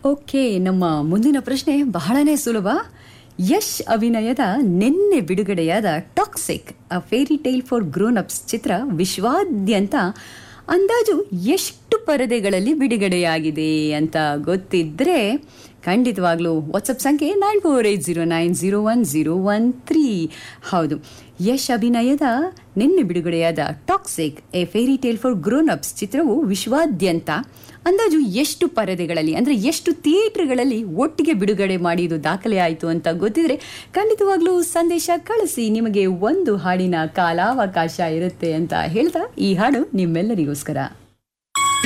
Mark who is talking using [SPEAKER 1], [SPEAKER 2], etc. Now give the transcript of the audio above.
[SPEAKER 1] okay ನಮ್ಮ ಮುಂದಿನ ಪ್ರಶ್ನೆ ಬಹಳನೇ ಸುಲಭ ಯಶ್ ಅಭಿನಯದ ನಿನ್ನೆ ಬಿಡುಗಡೆಯಾದ Toxic a fairy tale for grown ups ಚಿತ್ರ ವಿಶ್ವಾದ್ಯಂತ ಅಂದಾಜು ಎಷ್ಟು ಪರದೆಗಳಲ್ಲಿ ಬಿಡುಗಡೆಯಾಗಿದೆ ಅಂತ ಗೊತ್ತಿದ್ರೆ ಖಂಡಿತವಾಗ್ಲೂ ವಾಟ್ಸಪ್ ಸಂಖ್ಯೆ nine four eight zero nine zero one zero one three ಹೌದು ಯಶ್ ಅಭಿನಯದ ನಿನ್ನೆ ಬಿಡುಗಡೆಯಾದ Toxic a fairy tale for grown ups ಚಿತ್ರವು ವಿಶ್ವಾದ್ಯಂತ ಅಂದಾಜು ಎಷ್ಟು ಪರದೆಗಳಲ್ಲಿ ಅಂದರೆ ಎಷ್ಟು ಥಿಯೇಟರ್ಗಳಲ್ಲಿ ಒಟ್ಟಿಗೆ ಬಿಡುಗಡೆ ಮಾಡಿದ್ದು ದಾಖಲೆ ಆಯಿತು ಅಂತ ಗೊತ್ತಿದ್ರೆ ಖಂಡಿತವಾಗ್ಲೂ ಸಂದೇಶ ಕಳಿಸಿ ನಿಮಗೆ ಒಂದು ಹಾಡಿನ ಕಾಲಾವಕಾಶ ಇರುತ್ತೆ ಅಂತ ಹೇಳ್ತಾ ಈ ಹಾಡು ನಿಮ್ಮೆಲ್ಲರಿಗೋಸ್ಕರ